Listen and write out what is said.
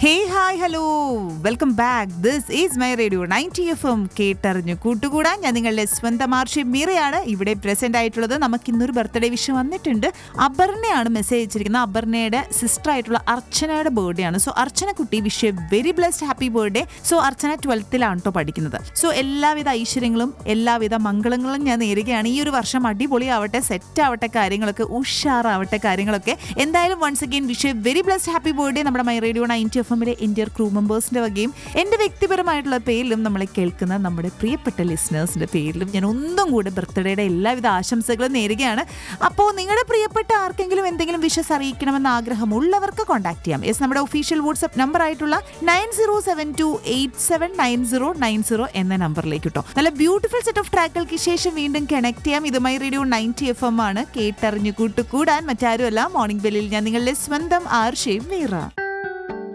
hey hi hello welcome back this is my radio ninety F M കേട്ടറിഞ്ഞു കൂട്ടുകൂടാൻ ഞാൻ നിങ്ങളുടെ സ്വന്തം ആർഷി മീറയാണ് ഇവിടെ പ്രസന്റ് ആയിട്ടുള്ളത് നമുക്ക് ഇന്നൊരു ബർത്ത്ഡേ വിഷ് വന്നിട്ടുണ്ട് അപർണയാണ് മെസ്സേജ് അയച്ചിരിക്കുന്നത് അപർണയുടെ സിസ്റ്റർ ആയിട്ടുള്ള അർച്ചനയുടെ ബർത്ത്ഡേ ആണ് സോ അർച്ചന കുട്ടി wish a very blessed happy birthday so Archana ട്വൽത്തിലാണ് കേട്ടോ പഠിക്കുന്നത് സോ എല്ലാവിധ ഐശ്വര്യങ്ങളും എല്ലാവിധ മംഗളങ്ങളും ഞാൻ നേരുകയാണ് ഈ ഒരു വർഷം അടിപൊളിയാവട്ടെ സെറ്റ് ആവട്ടെ കാര്യങ്ങളൊക്കെ ഉഷാറാവട്ടെ കാര്യങ്ങളൊക്കെ എന്തായാലും once again wish a very blessed happy birthday നമ്മുടെ മൈ റേഡിയോ നയൻറ്റി എഫ് എമ്മിലെ ഇന്ത്യർ ക്രൂ മെമ്പേഴ്സിന്റെ വകയും എൻ്റെ വ്യക്തിപരമായിട്ടുള്ള പേരിലും നമ്മളെ കേൾക്കുന്ന നമ്മുടെ പ്രിയപ്പെട്ട ലിസണേഴ്സിന്റെ പേരിലും ഞാൻ ഒന്നും കൂടെ ബർത്ത്ഡേയുടെ എല്ലാവിധ ആശംസകളും നേരുകയാണ് അപ്പോൾ നിങ്ങളുടെ പ്രിയപ്പെട്ട ആർക്കെങ്കിലും എന്തെങ്കിലും വിഷസ് അറിയിക്കണമെന്ന് ആഗ്രഹമുള്ളവർക്ക് കോൺടാക്ട് ചെയ്യാം യെസ് നമ്മുടെ ഒഫീഷ്യൽ വാട്സ്ആപ്പ് നമ്പർ ആയിട്ടുള്ള nine zero seven two eight seven nine zero nine zero എന്ന നമ്പറിലേക്ക് കേട്ടോ നല്ല ബ്യൂട്ടിഫുൾ സെറ്റ് ഓഫ് ട്രാക്കുകൾക്ക് ശേഷം വീണ്ടും കണക്ട് ചെയ്യാം ഇത് my radio ninety F M ആണ് കേട്ടറിഞ്ഞു കൂട്ടുകൂടാൻ മറ്റാരുമല്ല മോർണിംഗ് ബെല്ലിൽ ഞാൻ നിങ്ങളുടെ സ്വന്തം ആർഷയും വീറ